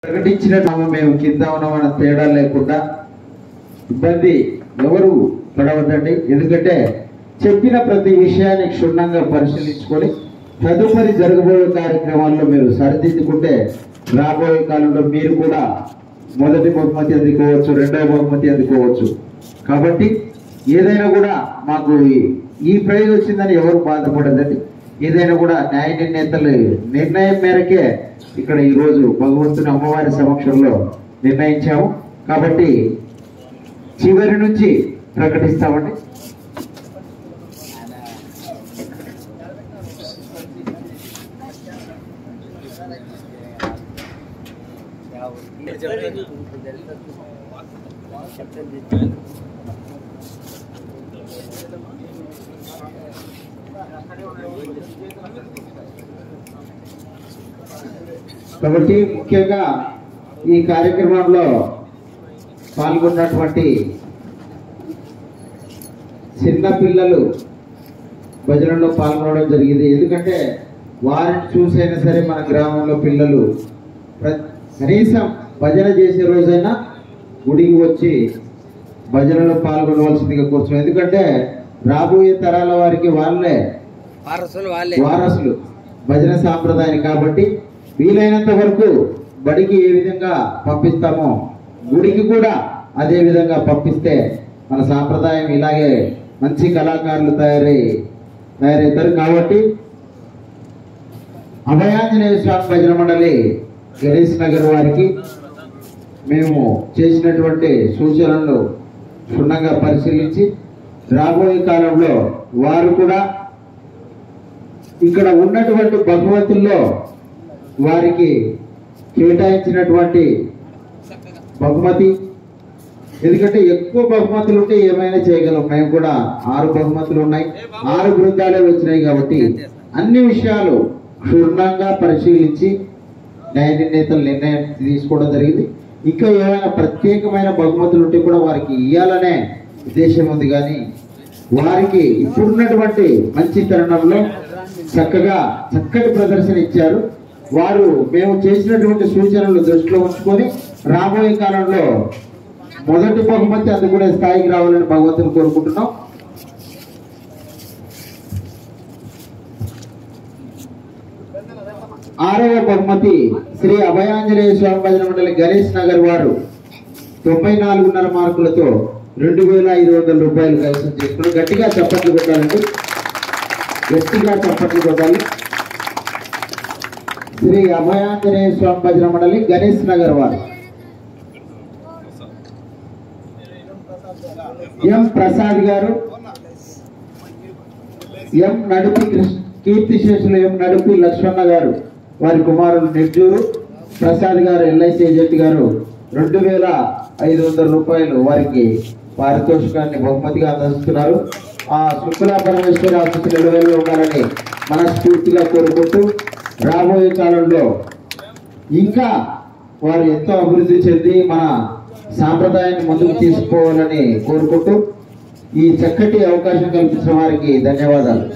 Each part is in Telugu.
ప్రకటించిన నామం మేము కింద ఉన్నామన్న తేడా లేకుండా ఇబ్బంది ఎవరు పడవద్దండి ఎందుకంటే చెప్పిన ప్రతి విషయాన్ని క్షుణ్ణంగా పరిశీలించుకొని తదుపరి జరగబోయే కార్యక్రమాల్లో మీరు సరిదిద్దుకుంటే రాబోయే కాలంలో మీరు కూడా మొదటి బహుమతి అందుకోవచ్చు రెండవ బహుమతి అందుకోవచ్చు కాబట్టి ఏదైనా కూడా మాకు ఈ- ఈ ప్రైజ్ వచ్చిందని ఎవరు బాధపడదండి ఏదైనా కూడా న్యాయ నిర్ణేతలు నిర్ణయం మేరకే ఇక్కడ ఈ రోజు భగవంతుని అమ్మవారి సమక్షంలో నిర్ణయించాము కాబట్టి చివరి నుంచి ప్రకటిస్తామండి కాబట్టి ముఖ్యంగా ఈ కార్యక్రమంలో పాల్గొన్నటువంటి చిన్న పిల్లలు భజనలో పాల్గొనడం జరిగింది ఎందుకంటే వారిని చూసైనా సరే మన గ్రామంలో పిల్లలు ప్ర- కనీసం భజన చేసే రోజైనా గుడికి వచ్చి భజనలో పాల్గొనవలసిందిగా కూర్చున్నాం ఎందుకంటే రాబోయే తరాల వారికి వాళ్ళే వారసులు వాళ్ళే వారసులు భజన సాంప్రదాయం కాబట్టి వీలైనంత వరకు బడికి ఏ విధంగా పంపిస్తామో గుడికి కూడా అదే విధంగా పంపిస్తే మన సాంప్రదాయం ఇలాగే మంచి కళాకారులు తయారై తయారవుతారు కాబట్టి అభయాంజనేయ స్వామి భజన మండలి గణేష్ నగర్ వారికి మేము చేసినటువంటి సూచనలను క్షుణ్ణంగా పరిశీలించి రాబోయే కాలంలో వారు కూడా ఇక్కడ ఉన్నటువంటి బహుమతుల్లో వారికి కేటాయించినటువంటి బహుమతి ఎందుకంటే ఎక్కువ బహుమతులు ఉంటే ఏమైనా చేయగలం మేము కూడా ఆరు బహుమతులు ఉన్నాయి ఆరు బృందాలే వచ్చినాయి కాబట్టి అన్ని విషయాలు క్షుణ్ణంగా పరిశీలించి న్యాయ నిర్ణేతలు నిర్ణయం తీసుకోవడం జరిగింది ఇంకా ఏమైనా ప్రత్యేకమైన బహుమతులు ఉంటే కూడా వారికి ఇవ్వాలనే ఉద్దేశం ఉంది కానీ వారికి ఇప్పుడున్నటువంటి మంచి తరుణంలో చక్కగా చక్కటి ప్రదర్శన ఇచ్చారు వారు మేము చేసినటువంటి సూచనలు దృష్టిలో ఉంచుకొని రాబోయే కాలంలో మొదటి బహుమతి అందుకునే స్థాయికి రావాలని భగవంతుని కోరుకుంటున్నాం ఆరవ బహుమతి శ్రీ అభయాంజనేయ స్వామి భజన మండలి గణేష్ నగర్ వారు తొంభై నాలుగున్నర మార్కులతో రెండు వేల ఐదు వందల రూపాయలు కైవసం చేసుకున్నారు గట్టిగా చప్పట్లు కొట్టాలండి గట్టిగా చప్పట్లు కొట్టాలి శ్రీ అభయాంజనేయ స్వామి భజన మండలి గణేష్ నగర్ వారు ఎం ప్రసాద్ గారు ఎం నడుపి కృష్ణ కీర్తిశేషులు ఎం నడుపి లక్ష్మణ గారు వారి కుమారులు నిర్జూరు ప్రసాద్ గారు ఎల్ఐసి ఏజెంట్ గారు రెండు వేల ఐదు వందల రూపాయలు వారికి పారితోషికాన్ని బహుమతిగా అందిస్తున్నారు ఆ శుక్లా పరమేశ్వర ఆశీస్సులు నిలవేలో ఉండాలని మనస్ఫూర్తిగా కోరుకుంటూ రాబోయే కాలంలో ఇంకా వారు ఎంతో అభివృద్ధి చెంది మన సాంప్రదాయాన్ని ముందుకు తీసుకోవాలని కోరుకుంటూ ఈ చక్కటి అవకాశం కల్పించిన వారికి ధన్యవాదాలు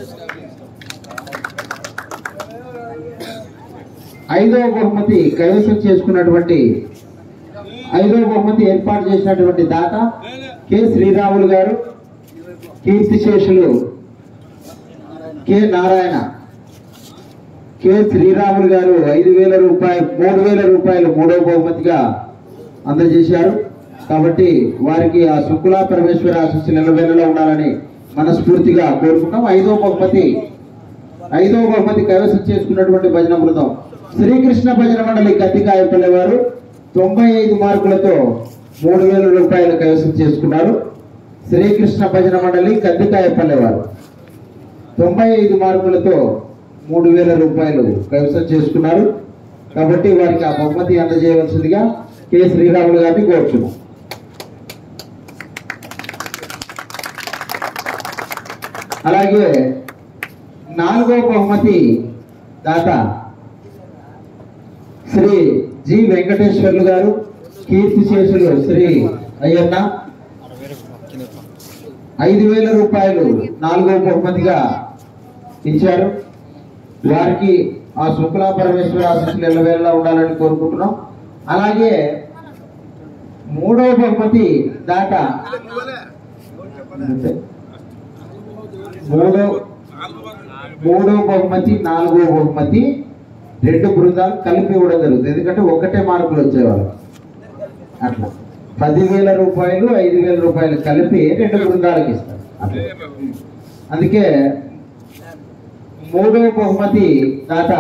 ఐదవ బహుమతి కైవసం చేసుకున్నటువంటి ఐదవ బహుమతి ఏర్పాటు చేసినటువంటి దాత కె శ్రీరాములు గారు కీర్తిశేషులు కె నారాయణ కె శ్రీరాములు గారు ఐదు వేల రూపాయలు మూడు వేల రూపాయలు మూడవ బహుమతిగా అందజేశారు కాబట్టి వారికి ఆ శుక్లా పరమేశ్వర ఆశీస్సు నిలవేళలో ఉండాలని మనస్ఫూర్తిగా కోరుకుంటాం ఐదవ బహుమతి ఐదవ బహుమతి కైవసం చేసుకున్నటువంటి భజన బృందం శ్రీకృష్ణ భజన మండలి కత్తికాయపల్లి వారు తొంభై ఐదు మార్కులతో మూడు వేల రూపాయలు కైవసం చేసుకున్నారు శ్రీకృష్ణ భజన మండలి కత్తికాయపల్లి వారు తొంభై ఐదు మార్కులతో మూడు వేల రూపాయలు కైవసం చేసుకున్నారు కాబట్టి వారికి ఆ బహుమతి అందజేయవలసిందిగా కె శ్రీరాములు గారిని కోరుచున్నాం అలాగే నాలుగో బహుమతి దాత శ్రీ జి వెంకటేశ్వర్లు గారు కీర్తి శేషులు శ్రీ అయ్యన్న ఐదు వేల రూపాయలు నాలుగో బహుమతిగా ఇచ్చారు వారికి ఆ శుక్లా పరమేశ్వర ఆశీస్సులు ఎల్లవేళలా ఉండాలని కోరుకుంటున్నాం అలాగే మూడవ బహుమతి దాట మూడో మూడో బహుమతి నాలుగో బహుమతి రెండు బృందాలు కలిపి ఇవ్వడం జరుగుతుంది ఎందుకంటే ఒకటే మార్కులు వచ్చేవాళ్ళు అట్లా పదివేల రూపాయలు ఐదు వేల రూపాయలు కలిపి రెండు బృందాలకు ఇస్తారు అట్లా అందుకే మూడో బహుమతి దాట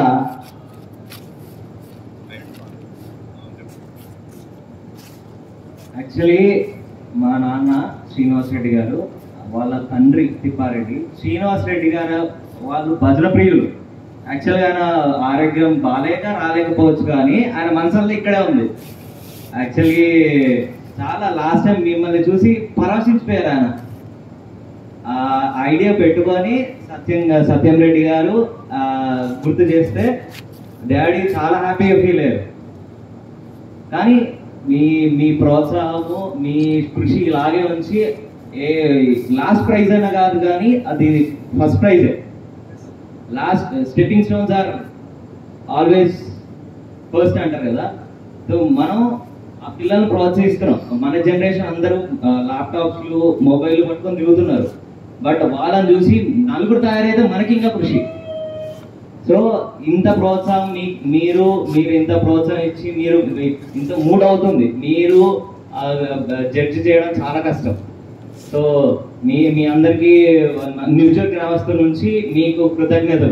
యాక్చువల్లీ మా నాన్న శ్రీనివాస్ రెడ్డి గారు వాళ్ళ తండ్రి తిప్పారెడ్డి శ్రీనివాస్ రెడ్డి గారు వాళ్ళు భజన ప్రియులు యాక్చువల్గా ఆయన ఆరోగ్యం బాగాలేక రాలేకపోవచ్చు కానీ ఆయన మనసంలో ఇక్కడే ఉంది యాక్చువల్లీ చాలా లాస్ట్ టైం మిమ్మల్ని చూసి పరామర్శించిపోయారు ఆయన ఆ ఐడియా పెట్టుకొని సత్యం సత్యం రెడ్డి గారు ఆ, గుర్తు చేస్తే డాడీ చాలా హ్యాపీగా ఫీల్ అయ్యారు కానీ మీ మీ ప్రోత్సాహము మీ కృషి ఇలాగే ఉంచి ఏ లాస్ట్ ప్రైజ్ అయినా కాదు కానీ అది ఫస్ట్ ప్రైజే last stepping stones are always first అంటారు కదా సో మనం ఆ పిల్లల్ని ప్రోత్సహిస్తున్నాం మన జనరేషన్ అందరూ ల్యాప్టాప్స్లు మొబైల్ పట్టుకొని తిరుగుతున్నారు బట్ వాళ్ళని చూసి నలుగురు తయారైతే మనకి ఇంకా కృషి సో ఇంత ప్రోత్సాహం మీ మీరు మీరు ఇంత ప్రోత్సాహం ఇచ్చి మీరు ఇంత మూడ్ అవుతుంది మీరు జడ్జి చేయడం చాలా కష్టం సో మీ మీ అందరికీ న్యూజర్ గ్రామస్తుల నుంచి మీకు కృతజ్ఞతలు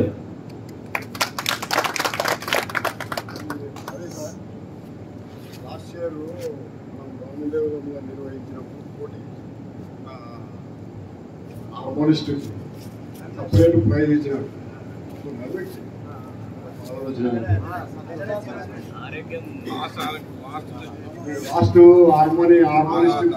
లాస్ట్ ఇయర్ మనం గవర్నమెంట్ నిర్వహించిన పోటీ హార్మోనిస్ట్ సపరేట్ ప్రైజ్ ఇచ్చినాడు last harmony harmonist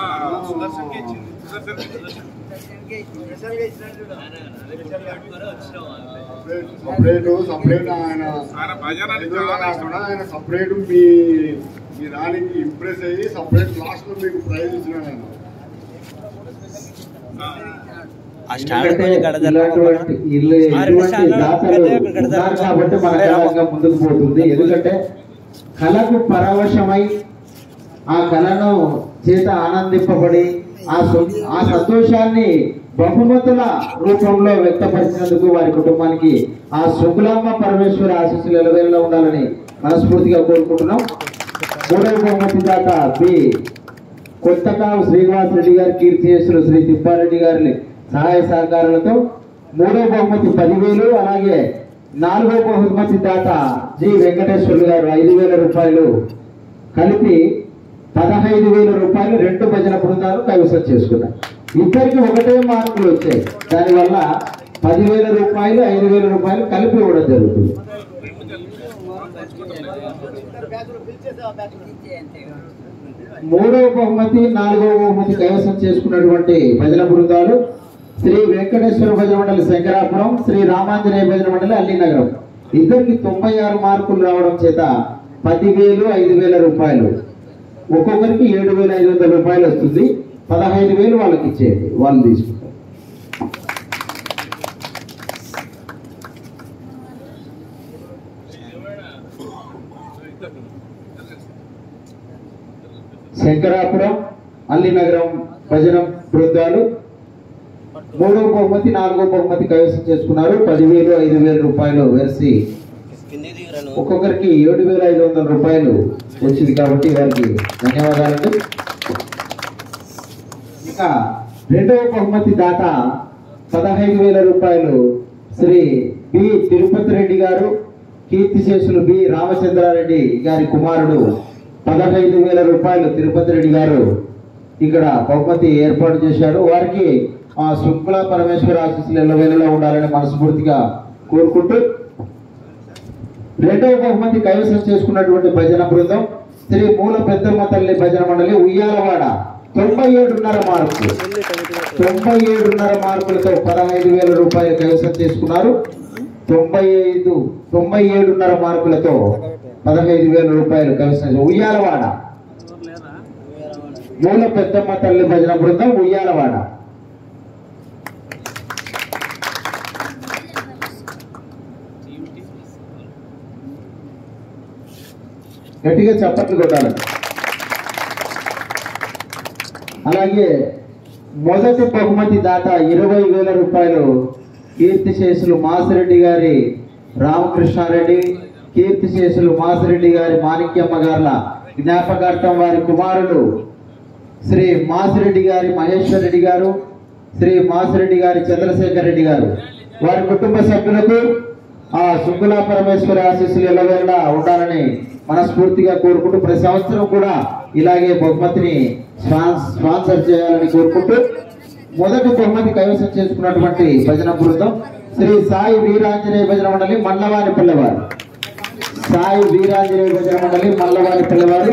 separate separate ఆయన కూడా ఆయన సపరేట్ మీ మీ దానికి ఇంప్రెస్ అయ్యి సపరేట్ లాస్ట్ లో మీకు ప్రైజ్ ఇచ్చినాడు ఆయన ఆ స్టాండ్ ఎందుకంటే కొంచెం గడ ఇలాంటి ఇల్లు ఇటువంటి దాతలు ఉన్నారు కాబట్టి మన కళ ఇంకా ముందుకు పోతుంది ఎందుకంటే కళకు పరవశమై ఆ కళను చేత ఆనందింపబడి ఆ సం- ఆ సంతోషాన్ని బహుమతుల రూపంలో వ్యక్తపరిచినందుకు వారి కుటుంబానికి ఆ శుక్లాంబ పరమేశ్వరి ఆశీస్సులు ఎలవేళలో ఉండాలని మనస్ఫూర్తిగా కోరుకుంటున్నాం మూడవ బహుమతి దాత బి కొత్తకావు శ్రీనివాస్ రెడ్డి గారి కీర్తిశేషులు శ్రీ తిప్పారెడ్డి గారి సహాయ సహకారాలతో మూడో బహుమతి పదివేలు అలాగే నాలుగో బహుమతి దాత జి వెంకటేశ్వర్లు గారు ఐదు వేల రూపాయలు కలిపి పదహైదు వేల రూపాయలు రెండు భజన బృందాలు కైవసం చేసుకున్నారు ఇద్దరికి ఒకటే మార్కులు వచ్చాయి దానివల్ల పదివేల రూపాయలు ఐదు వేల రూపాయలు కలిపి ఇవ్వడం జరుగుతుంది మూడవ బహుమతి నాలుగవ బహుమతి కైవసం చేసుకున్నటువంటి భజన బృందాలు శ్రీ వెంకటేశ్వర భజన మండలి శంకరాపురం శ్రీ రామాంజనేయ భజన మండలి అల్లినగరం ఇద్దరికి తొంభై ఆరు మార్కులు రావడం చేత పదివేలు ఐదు వేల రూపాయలు ఒక్కొక్కరికి ఏడు వేల ఐదు వందల రూపాయలు వస్తుంది పదహైదు వేలు వాళ్ళకి ఇచ్చేయండి వాళ్ళు తీసుకుంటారు శంకరాపురం అల్లినగరం భజన బృందాలు మూడో బహుమతి నాలుగో బహుమతి కైవసం చేసుకున్నారు పదివేలు ఐదు వేల రూపాయలు వేసి కింది దిగురను ఒక్కొక్కరికి ఏడు వేల ఐదు వందల రూపాయలు వచ్చింది కాబట్టి వారికి ధన్యవాదాలండి ఇక రెండవ బహుమతి దాత పదహైదు వేల రూపాయలు శ్రీ బి తిరుపతి రెడ్డి గారు కీర్తిశేషులు బి రామచంద్రారెడ్డి గారి కుమారుడు పదహైదు వేల రూపాయలు తిరుపతి రెడ్డి గారు ఇక్కడ బహుమతి ఏర్పాటు చేశారు వారికి ఆ శుక్ల పరమేశ్వర ఆశీస్సులు ఎల్లవేళలా ఉండాలని మనస్ఫూర్తిగా కోరుకుంటూ రెండవ బహుమతి కైవసం చేసుకున్నటువంటి భజన బృందం శ్రీ మూల పెద్దమ్మ తల్లి భజన మండలి ఉయ్యాలవాడ తొంభై ఏడున్నర మార్కులు తొంభై ఏడున్నర మార్కులతో పదహైదు వేల రూపాయలు కైవసం చేసుకున్నారు తొంభై ఐదు తొంభై ఏడున్నర మార్కులతో పదహైదు వేల రూపాయలు కైవసం చేశారు. ఉయ్యాలవాడ మూల పెద్దమ్మ తల్లి భజన బృందం ఉయ్యాలవాడ గట్టిగా చప్పట్లు కొట్టాలి అలాగే మొదటి బహుమతి దాత ఇరవై వేల రూపాయలు కీర్తిశేషులు మాసిరెడ్డి గారి రామకృష్ణారెడ్డి కీర్తిశేషులు మాసిరెడ్డి గారి మాణిక్యమ్మ గార్ల జ్ఞాపకార్థం వారి కుమారులు శ్రీ మాసిరెడ్డి గారి మహేశ్వర్ రెడ్డి గారు శ్రీ మాసిరెడ్డి గారి చంద్రశేఖర్ రెడ్డి గారు వారి కుటుంబ సభ్యులకు ఆ శుంకులా పరమేశ్వరి ఆశీస్సులు ఎల్లవేళలా ఉండాలని మనస్ఫూర్తిగా కోరుకుంటూ ప్రతి సంవత్సరం కూడా ఇలాగే బహుమతిని స్పాన్స్- స్పాన్సర్ చేయాలని కోరుకుంటూ మొదటి బహుమతి కైవసం చేసుకున్నటువంటి భజన బృందం శ్రీ సాయి వీరాంజనేయ భజన మండలి మల్లవారి పిల్లవారు సాయి వీరాంజనేయ భజన మండలి మల్లవారి పిల్లవారు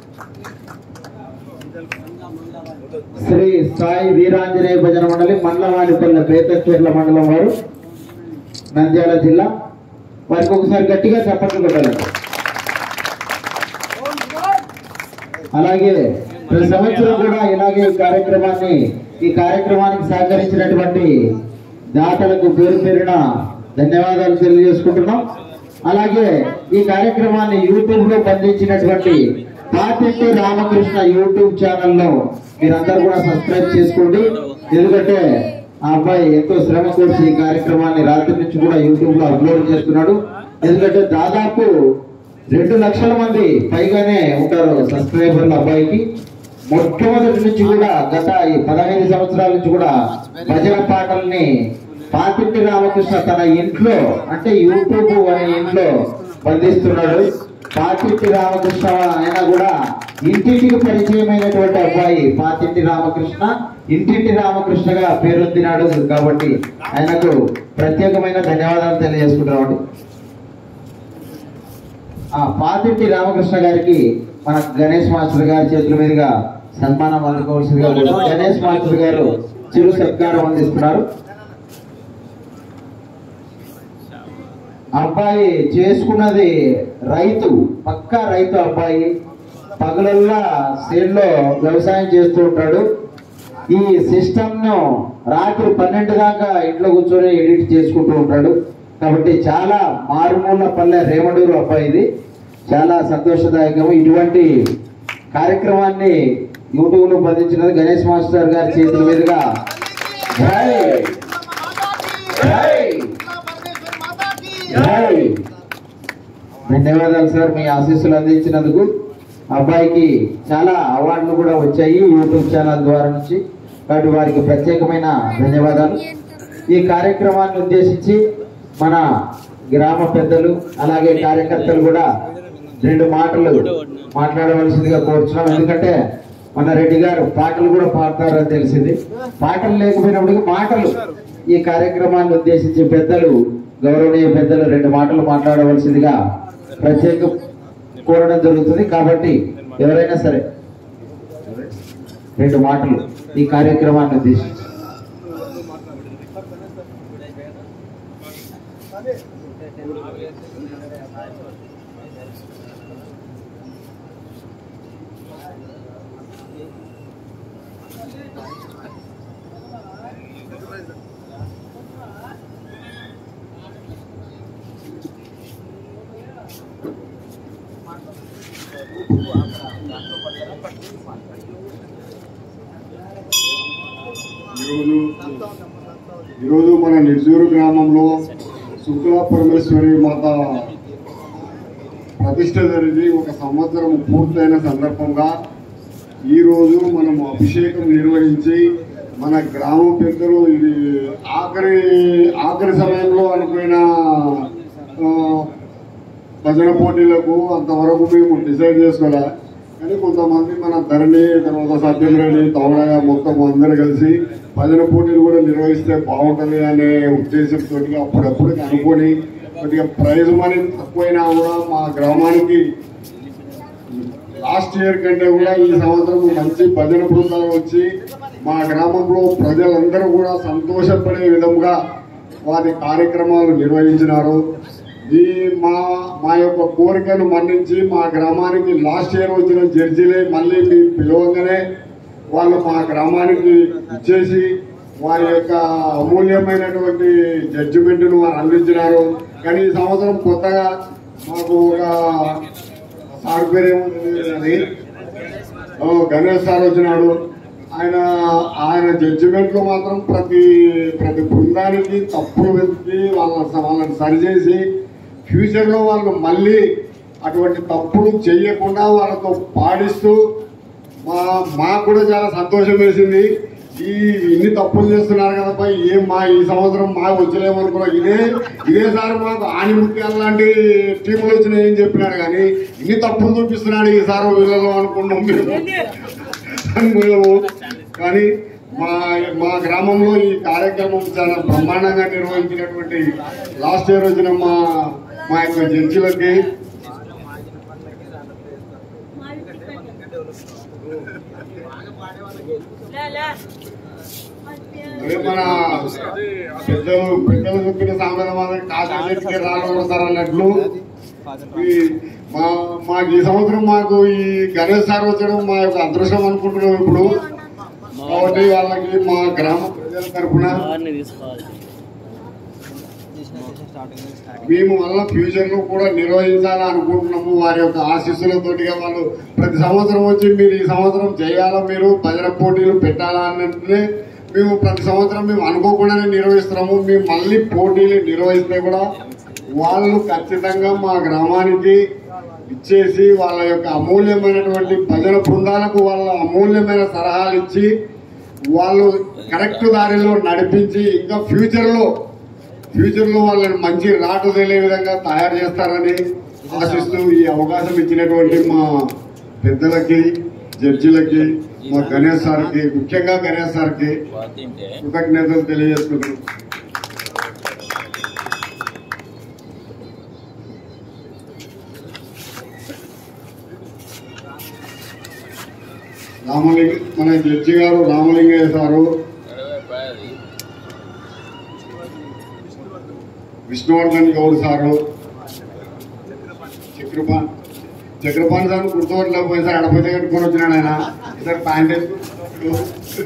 శ్రీ సాయి వీరాంజనేయ భజన మండలి మండలవానిపల్లె పేతచీర్ల మండలం వారు నంద్యాల జిల్లా వారికి ఒకసారి గట్టిగా చప్పట్లు కొట్టాలండి అలాగే ప్రతి సంవత్సరం కూడా ఇలాగే ఈ కార్యక్రమాన్ని ఈ కార్యక్రమానికి సహకరించినటువంటి దాతలకు పేరు పేరున ధన్యవాదాలు తెలియజేసుకుంటున్నాం అలాగే ఈ కార్యక్రమాన్ని యూట్యూబ్ లో బంధించినటువంటి పాతింటి రామకృష్ణ యూట్యూబ్ ఛానల్లో మీరందరూ కూడా సబ్స్క్రైబ్ చేసుకోండి ఎందుకంటే ఆ అబ్బాయి ఎంతో శ్రమ కోర్చి ఈ కార్యక్రమాన్ని రాత్రి నుంచి కూడా యూట్యూబ్ లో అప్లోడ్ చేస్తున్నాడు ఎందుకంటే దాదాపు రెండు లక్షల మంది పైగానే ఉంటారు సబ్స్క్రైబర్లు అబ్బాయికి మొట్టమొదటి నుంచి కూడా గత ఈ పదహైదు సంవత్సరాల నుంచి కూడా భజన పాటల్ని పాతింటి రామకృష్ణ తన ఇంట్లో అంటే యూట్యూబ్ అనే ఇంట్లో బంధిస్తున్నాడు పాతింటి రామకృష్ణ ఆయన కూడా ఇంటింటికి పరిచయమైనటువంటి అబ్బాయి పాతింటి రామకృష్ణ ఇంటింటి రామకృష్ణగా పేరొందినాడు కాబట్టి ఆయనకు ప్రత్యేకమైన ధన్యవాదాలు తెలియజేసుకుంటున్నామండి ఆ పాతింటి రామకృష్ణ గారికి మన గణేష్ మాస్టర్ గారి చేతుల మీదుగా సన్మానం అందుకోవాల్సిందిగా కోరుతున్నాం. గణేష్ మాస్టర్ గారు చిరు సత్కారం అందిస్తున్నారు అబ్బాయి చేసుకున్నది రైతు పక్కా రైతు అబ్బాయి పగలల్లా సేల్లో వ్యవసాయం చేస్తూ ఉంటాడు ఈ సిస్టమ్ ను రాత్రి పన్నెండు దాకా ఇంట్లో కూర్చొని ఎడిట్ చేసుకుంటూ ఉంటాడు కాబట్టి చాలా మారుమూల పల్లె రేమడూరు అబ్బాయి ఇది చాలా సంతోషదాయకం ఇటువంటి కార్యక్రమాన్ని యూట్యూబ్ లో బంధించినది గణేష్ మాస్టర్ గారి చేతుల మీదుగా జై జై జై ధన్యవాదాలు సార్ మీ ఆశీస్సులు అందించినందుకు అబ్బాయికి చాలా అవార్డులు కూడా వచ్చాయి యూట్యూబ్ ఛానల్ ద్వారా నుంచి కాబట్టి వారికి ప్రత్యేకమైన ధన్యవాదాలు ఈ కార్యక్రమాన్ని ఉద్దేశించి మన గ్రామ పెద్దలు అలాగే కార్యకర్తలు కూడా రెండు మాటలు మాట్లాడవలసిందిగా కోరుచున్నాం ఎందుకంటే మన రెడ్డి గారు పాటలు కూడా పాడతారని తెలిసింది పాటలు లేకపోయినప్పటికీ మాటలు ఈ కార్యక్రమాన్ని ఉద్దేశించి పెద్దలు గౌరవనీయ పెద్దలు రెండు మాటలు మాట్లాడవలసిందిగా ప్రత్యేక కోరడం జరుగుతుంది కాబట్టి ఎవరైనా సరే రెండు మాటలు ఈ కార్యక్రమాన్ని ఉద్దేశించి ఈరోజు ఈరోజు మన నిర్జూరు గ్రామంలో శుక్లా పరమేశ్వరి మాత ప్రతిష్ట జరిగి ఒక సంవత్సరం పూర్తయిన సందర్భంగా ఈరోజు మనం అభిషేకం నిర్వహించి మన గ్రామ పెద్దలు ఇది ఆఖరి ఆఖరి సమయంలో అనుకున్న ఆ, భజన పోటీలకు అంతవరకు మేము డిసైడ్ చేసుకోలే కానీ కొంతమంది మన ధరణి తర్వాత సత్యనారాయణ తవడగా మొత్తం అందరూ కలిసి భజన పోటీలు కూడా నిర్వహిస్తే బాగుంటుంది అనే ఉద్దేశంతో అప్పుడప్పుడు అనుకొని కొద్దిగా ప్రైజ్ మనీ తక్కువైనా కూడా మా గ్రామానికి లాస్ట్ ఇయర్ కంటే కూడా ఈ సంవత్సరం మంచి భజన బృందాలు వచ్చి మా గ్రామంలో ప్రజలందరూ కూడా సంతోషపడే విధంగా వారి కార్యక్రమాలు నిర్వహించినారు ఈ మా మా యొక్క కోరికను మన్నించి మా గ్రామానికి లాస్ట్ ఇయర్ వచ్చిన జడ్జిలే మళ్ళీ మీ పిలవగానే వాళ్ళు మా గ్రామానికి ఇచ్చేసి వారి యొక్క అమూల్యమైనటువంటి జడ్జిమెంట్ను వారు అందించినారు కానీ ఈ సంవత్సరం కొత్తగా మాకు ఒక సార్ పేరేమో అది ఓ, గణేష్ సార్ వచ్చినాడు ఆయన ఆయన జడ్జిమెంట్ లో మాత్రం ప్రతి ప్రతి బృందానికి తప్పులు వెతికి వాళ్ళ వాళ్ళని సరిచేసి ఫ్యూచర్ లో వాళ్ళు మళ్ళీ అటువంటి తప్పులు చేయకుండా వాళ్ళతో పాడిస్తూ మా మాకు కూడా చాలా సంతోషం వేసింది ఈ ఇన్ని తప్పులు చేస్తున్నారు కదా పై ఏం మా ఈ సంవత్సరం మాకు వచ్చలేమనుకున్నా ఇదే ఇదేసారి మాకు ఆణిముత్యాలు లాంటి టీములు వచ్చినాయి ఏం చెప్పినాడు కానీ ఇన్ని తప్పులు చూపిస్తున్నాడు ఈసారి వీళ్ళలో అనుకున్నాం మేము మేము కానీ మా మా గ్రామంలో ఈ కార్యక్రమం చాలా బ్రహ్మాండంగా నిర్వహించినటువంటి లాస్ట్ ఇయర్ వచ్చిన మా మా యొక్క జడ్జిలకి అదే మన పెద్దలు పెద్దలు చెప్పిన సాంప్రదాయం కాశీ చేతికి రాలగొడతారు అన్నట్లు ఈ మా మాకు ఈ సంవత్సరం మాకు ఈ గణేష్ సార్ వచ్చడం మా యొక్క అదృష్టం అనుకుంటున్నాం ఇప్పుడు కాబట్టి వాళ్ళకి మా గ్రామ ప్రజల తరఫున తీసుకోవాలి మేము వల్ల ఫ్యూచర్ లో కూడా నిర్వహించాలని అనుకుంటున్నాము వారి యొక్క ఆశీస్సులతోటిగా వాళ్ళు ప్రతి సంవత్సరం వచ్చి మీరు ఈ సంవత్సరం చేయాలా మీరు భజన పోటీలు పెట్టాలా అన్నట్లే మేము ప్రతి సంవత్సరం మేము అనుకోకుండానే నిర్వహిస్తున్నాము మేము మళ్ళీ పోటీలు నిర్వహిస్తే కూడా వాళ్ళు ఖచ్చితంగా మా గ్రామానికి ఇచ్చేసి వాళ్ళ యొక్క అమూల్యమైనటువంటి భజన బృందాలకు వాళ్ళ అమూల్యమైన సలహాలు ఇచ్చి వాళ్ళు కరెక్ట్ దారిలో నడిపించి ఇంకా ఫ్యూచర్ లో ఫ్యూచర్ లో వాళ్ళని మంచి రాటు తెలియ విధంగా తయారు చేస్తారని ఆశిస్తూ ఈ అవకాశం ఇచ్చినటువంటి మా పెద్దలకి జడ్జిలకి మా గణేష్ సార్కి ముఖ్యంగా గణేష్ సార్కి కృతజ్ఞతలు తెలియజేస్తున్నాను రామలింగ మన జడ్జి గారు Ramalingaiah sir Vishnuvardhan Goud sir Chakrapani Chakrapani sir గుర్తుపట్టలేకపోయి సార్ అడపతి కట్టుకొని వచ్చినాడు ఆయన సార్ ప్యాంట్ వేసుకుని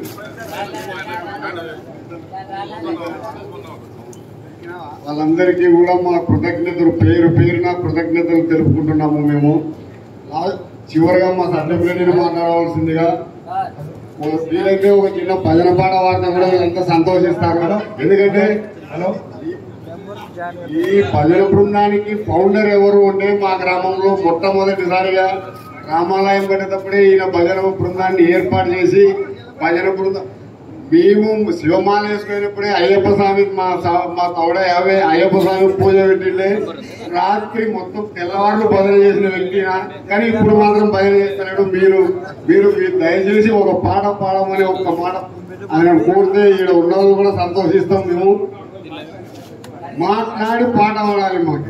వాళ్ళందరికీ కూడా మా కృతజ్ఞతలు పేరు పేరున కృతజ్ఞతలు తెలుపుకుంటున్నాము మేము లా- చివరిగా మా సర్టిఫికేట్ మాట్లాడవలసిందిగా ఓ వీలైతే ఒక చిన్న భజన పాట వార్త కూడా వీళ్ళంతా సంతోషిస్తారు ఎందుకంటే హలో ఈ భజన బృందానికి ఫౌండర్ ఎవరు అంటే మా గ్రామంలో మొట్టమొదటిసారిగా రామాలయం కట్టేటప్పుడే ఈయన భజన బృందాన్ని ఏర్పాటు చేసి భజన బృందం మేము శివమాల వేసుకునేటప్పుడే అయ్యప్ప స్వామి మా సా- మా కౌడ యాభై అయ్యప్ప స్వామి పూజ పెట్టిండే రాత్రి మొత్తం తెల్లవారులు భజన చేసిన వ్యక్తి ఈయన. కానీ ఇప్పుడు మాత్రం భజన చేస్తున్నాడు మీరు మీరు మీరు దయచేసి ఒక పాట పాడమని ఒక మాట ఆయన కోరితే ఈడ ఉన్న వాళ్ళు కూడా సంతోషిస్తాం మేము మాట్లాడి పాట పాడాలి మాకు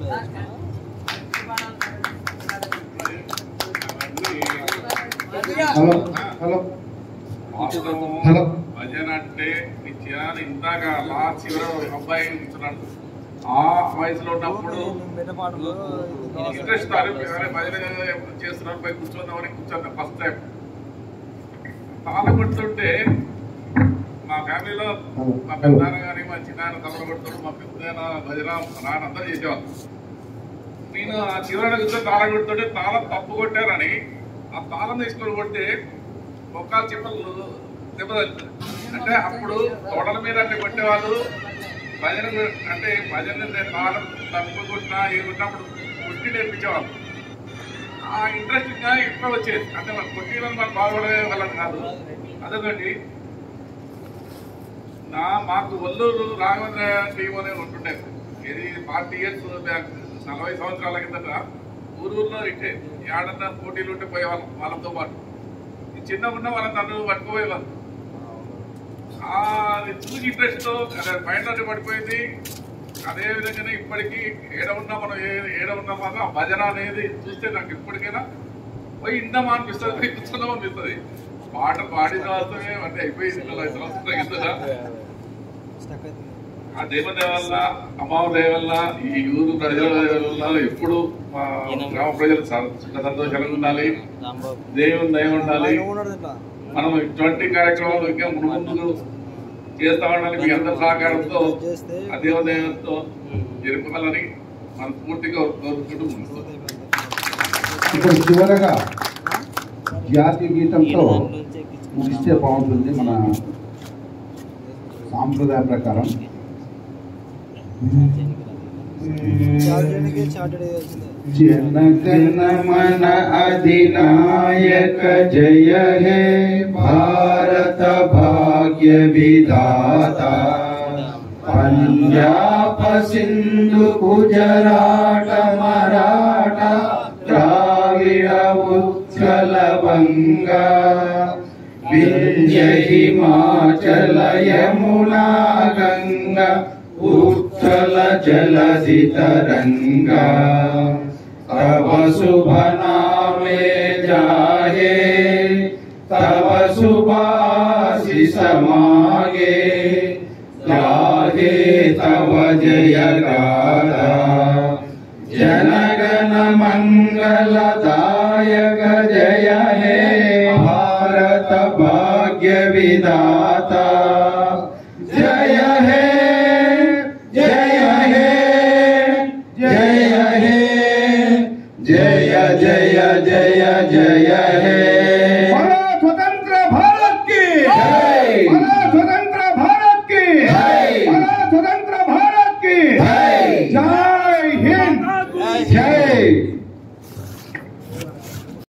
హలో హలో హలో భజన అంటే నీ చిరాలు ఇందాక లాస్ట్ చివర అబ్బాయి ఉంటున్నాడు ఆ వయసులో ఉన్నప్పుడు ఇంట్రెస్ట్ అరే భజన ఎప్పుడు చేస్తున్నారు పోయి కూర్చుందామని కూర్చున్నా ఫస్ట్ టైం తాళ కొడుతుంటే మా ఫ్యామిలీలో మా పెద్దనాన్న కానీ మా చిన్నాన్న తమలు కొడుతాడు మా పెద్ద భజన మా నాన్న అందరూ చేసేవాళ్ళు నేను ఆ చివరన కూర్చొని తాళం కొడుతుంటే తాళం తప్పు కొట్టారని ఆ తాళం తీసుకొని కొడితే మొక్కలు చెప్పలు దెబ్బతలుతుంది అంటే అప్పుడు తోటల మీద అంటే కొట్టేవాళ్ళు భజన కొ- అంటే భజన నేను తాళం తప్పు కొట్టినా ఏ కొట్టినప్పుడు కొట్టి నేర్పించేవాళ్ళు ఆ ఇంట్రెస్ట్ ఇంకా ఎక్కువ వచ్చేది అంటే మన కొట్టి మనం బాగుపడే వాళ్ళం కాదు అదొకటి నా మాకు ఒల్లూరు రాఘవేంద్ర టీం అనేది ఉంటుండే ఇది ఫార్టీ ఇయర్స్ బ్యాక్ నలభై సంవత్సరాల కిందట ఊరూరులో ఇట్టే ఏడన్నా పోటీలు ఉంటే పోయేవాళ్ళం వాళ్ళతో పాటు ఈ చిన్న ఉన్న వాళ్ళ తను పట్టుకుపోయేవాళ్ళు ఆ, అది చూసి ఇంట్రెస్ట్ మైండ్ అంటే పడిపోయింది అదే విధంగానే ఇప్పటికీ ఏడ ఉన్నా మనం ఏ- ఏడ ఉన్నా మాత్రం ఆ భజన అనేది చూస్తే నాకు ఇప్పటికైనా పోయి ఇందామా అనిపిస్తుంది పోయి కూర్చుందాం అనిపిస్తుంది పాట పాడిన వాస్తవమే అంటే అయిపోయింది నలభై సంవత్సరాల కిందట ఆ దేవదేవ వల్ల అమ్మవారి దయ వల్ల ఈ ఊరు ప్రజల దయ వల్ల ఎప్పుడు మా గ్రామ ప్రజలు స- సుఖ సంతోషంగా ఉండాలి దేవుని దయ ఉండాలి మనం ఇటువంటి కార్యక్రమాలు ఇంకా ముందు ముందు చేస్తా ఉండాలి మీ అందరి సహకారంతో ఆ దేవదేవంతో జరుపుకోవాలని మనం పూర్తిగా కోరుకుంటూ ముగిస్తాం ఇప్పుడు చివరగా జాతీయ గీతంతో ముగిస్తే బాగుంటుంది మన సాంప్రదాయ ప్రకారం జన గణ మన అధినాయక జయ హే భారత భాగ్య విధాత పంజాబ సింధు గుజరాట మరాఠ ద్రావిడ ఉత్కల బంగా వింధ్య హిమాచల యమునా గంగా ఉత్కల జలధి తరంగా తవ శుభ నామే జాహే తవ శుభాశిష మాగే గాహే తవ జయ గాథా जनगण मंगलदायक जय हे भारत भाग्य विधाता जय हे जय हे जय हे जय जय जय जय हे